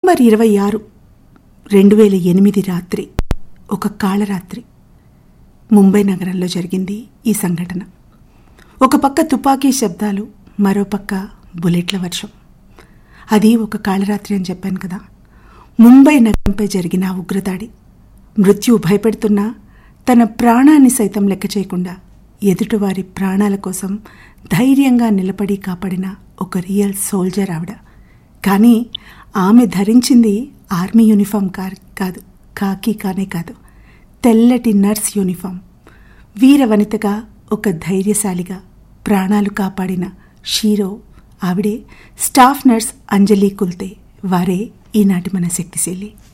November ఇరవై ఆరు రెండు వేల ఎనిమిది రాత్రి ఒక కాళరాత్రి ముంబై నగరంలో జరిగింది ఈ సంఘటన ఒక పక్క తుపాకీ శబ్దాలు మరో పక్క బుల్లెట్ల వర్షం అది ఒక కాళరాత్రి అని చెప్పాను కదా ముంబై నగరంపై జరిగిన ఆ ఉగ్రదాడి మృత్యు భయపెడుతున్నా తన ప్రాణాన్ని సైతం లెక్క చేయకుండా ఎదుటివారి ప్రాణాల కోసం ధైర్యంగా నిలబడి కాపాడిన ఒక రియల్ సోల్జర్ ఆవిడ కానీ ఆమె ధరించింది ఆర్మీ యూనిఫామ్ కార్ కాదు కాకి కానే కాదు తెల్లటి నర్స్ యూనిఫామ్ వీర వనితగా ఒక ధైర్యశాలిగా ప్రాణాలు కాపాడిన షీరో ఆవిడే స్టాఫ్ నర్స్ అంజలి కుల్తే వారే ఈనాటి మన శక్తిశీలి